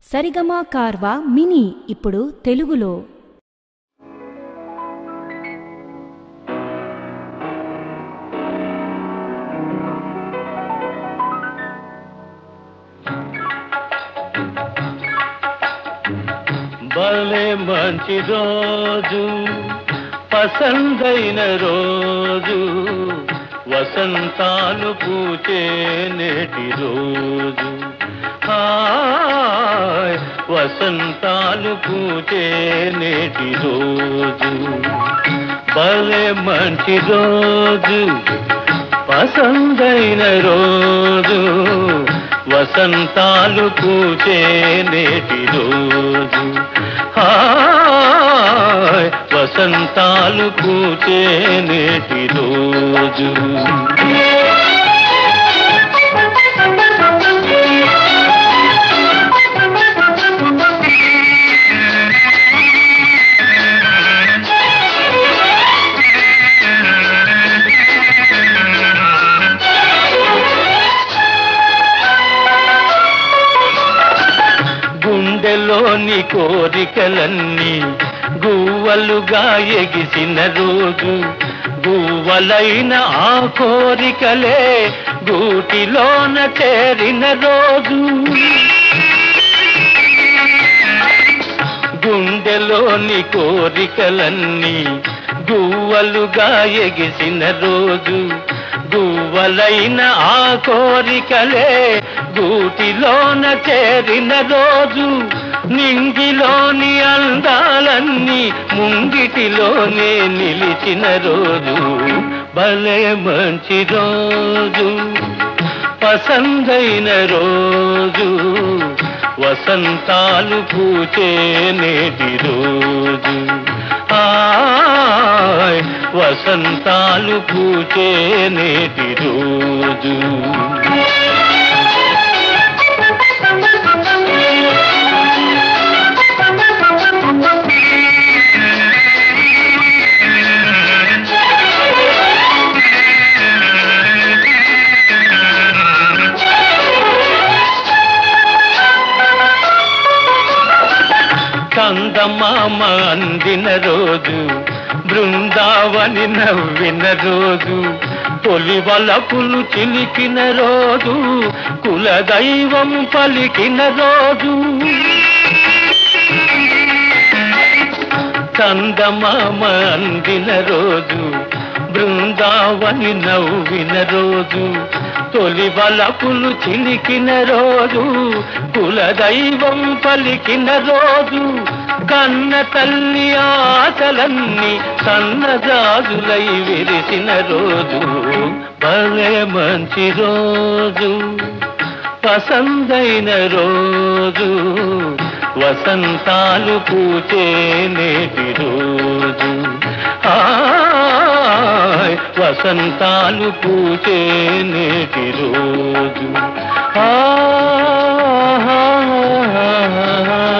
సరిగమా కార్వా mini ఇప్పుడు తెలుగులో భలే మంచి రోజు పసందైన రోజు వసంతాలు పూచే నేటి రోజు హాయ్ వసంతాలు పూచే నేటి రోజు భలే మంచి రోజు పసందైన రోజు వసంతాలు పూచే నేటి రోజు హాయ్ వసంతాలు పూచే నేటి రోజు గుండెలోని కోరికలన్నీ గువ్వలుగా ఎగిసిన రోజు గువ్వలైన ఆ కోరికలే గూటిలోన చేరిన రోజు గుండెలోని కోరికలన్నీ గువ్వలుగా ఎగిసిన రోజు గువ్వలైన ఆ కోరికలే గూటిలోన చేరిన రోజు నింగిలోని అందాలన్నీ ముంగిటిలోనే నిలిచిన రోజు భలే మంచి రోజు పసందైన రోజు వసంతాలు పూచే నేటి రోజు హాయ్ వసంతాలు పూచే నేటి రోజు కందమామ అందిన రోజు బృందావని నవ్విన రోజు తొలి వలపులు చిలికిన రోజు కులదైవం పలికిన రోజు కందమామ అందిన రోజు బృందావని నవ్విన రోజు తొలి వలపులు చిలికిన రోజు కులదైవం పలికిన రోజు కన్న తల్లి ఆశలన్నీ సన్నజాజులై విరిసిన రోజు భలే మంచి రోజు పసందైన రోజు వసంతాలు పూచే నేటి రోజు హాయ్ వసంతాలు పూచే నేటి రోజు ఆ